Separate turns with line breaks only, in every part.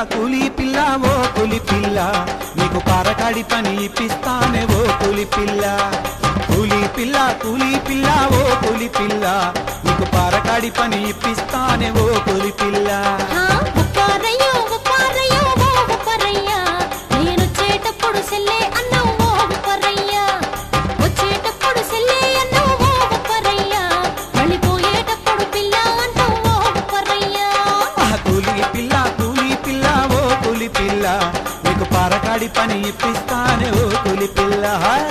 కూలి పిల్ల ఓ కూలి పిల్ల నీకు పారకాడి పని ఇప్పిస్తానే ఓ కూలి పిల్ల కూలి పిల్ల కూలి పిల్ల ఓ కూలి పిల్ల నీకు పారకాడి పని ఇప్పిస్తానే ఓ కూలి పిల్ల
హా, ఉప్పారయ్యో, ఉప్పారయ్యో, ఓ ఉప్పారయ్యా. నేనొచ్చేటప్పుడు సెల్లే అన్నావు ఓ ఉప్పారయ్యా. వచ్చేటప్పుడు సెల్లే అన్నావు ఓ ఉప్పారయ్యా. వెళ్ళిపోయేటప్పుడు పిల్ల అంటావు ఓ ఉప్పారయ్యా.
ఆ కూలి పిల్ల కూలి పిల్ల ఓ కూలి పిల్ల నీకు పారకాడి పని ఇప్పిస్తానే ఓ కూలి పిల్ల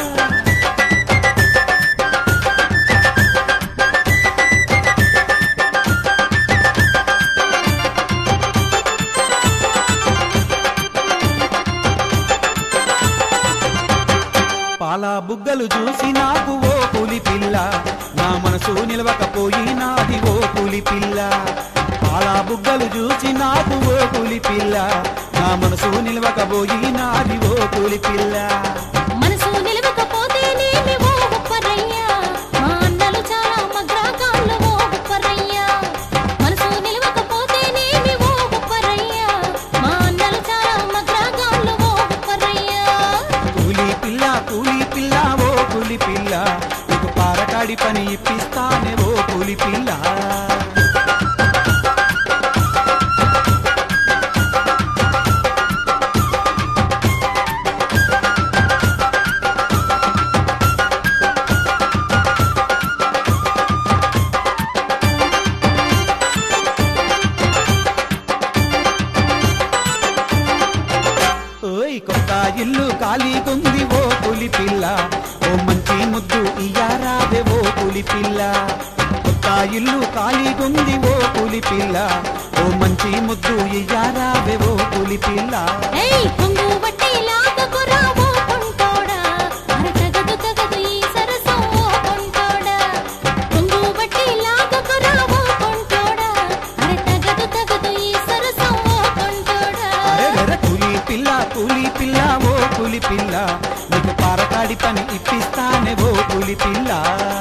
పాల బుగ్గలు చూసి నాకు ఓ పులి పిల్ల నా మనసు నిలవకపోయినాది ఓ పులి పిల్ల పాల బుగ్గలు చూసి నాకు ఓ పులి పిల్ల నా మనసు నిలవకపోయినాది ఓ పులి పిల్ల
మనసు నిలవకపోతేనేమి ఓ ఉప్పారయ్యా. మా అన్నలు చాలా మగ్రాగాళ్ళు ఓ ఉప్పారయ్యా. మనసు నిలవకపోతేనేమి ఓ ఉప్పారయ్యా. మా అన్నలు చాలా మగ్రాగాళ్ళు ఓ ఉప్పారయ్యా.
కూలి పిల్ల కూలి పిల్ల ఓ కూలి పిల్ల నీకు పారకాడి పని ఇప్పిస్తానే ఓ కూలి పిల్ల ఓయ్ కొత్త ఇల్లు ఖాళీగుంది ఓ పులి పిల్ల ఓ మంచి ముద్దు ఇయ్యారావే ఓ పులి పిల్ల కొత్త ఇల్లు ఖాళీగుంది ఓ పులి పిల్ల ఓ మంచి ముద్దు ఇయ్యారావే ఓ పులి పిల్ల
ఏయ్ కొంగు బట్టి లాగకురా ఓ కొంటోడా అరతగదు తగదు ఈ సరసం ఓ కొంటోడా కొంగు బట్టి లాగకురా ఓ కొంటోడా అరతగదు తగదు ఈ సరసం ఓ కొంటోడా
అరే వెర కూలి పిల్ల కూలి పిల్ల ఓ కూలి పిల్ల నీకు పారకాడి పని ఇప్పిస్తానే ఓ కూలి పిల్ల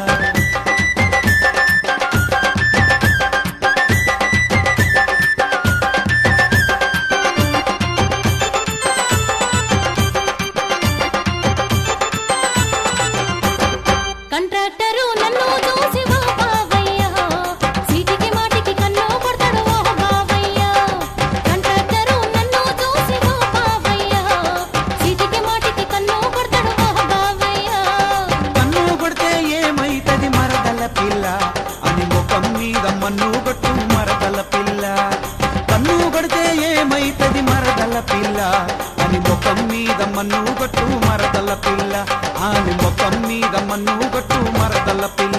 కంట్రాక్టరు నన్ను చూసి ఓ బావయ్య సీటికి మాటికి కన్ను కొడతాడు ఓ బావయ్య కంట్రాక్టరు నన్ను చూసి ఓ బావయ్య సీటికి మాటికి కన్ను కొడతాడు ఓ బావయ్య
కన్ను కొడితే ఏమైతది మరదల పిల్ల అని ముఖం మీద మన్ను కొట్టు మరదల పిల్ల కన్ను కొడితే ఏమైతది మరదల పిల్ల అని ముఖం మీద మన్ను కొట్టు మరదల పిల్ల అని ముఖం మీద మన్ను కొట్టు మరదల పిల్ల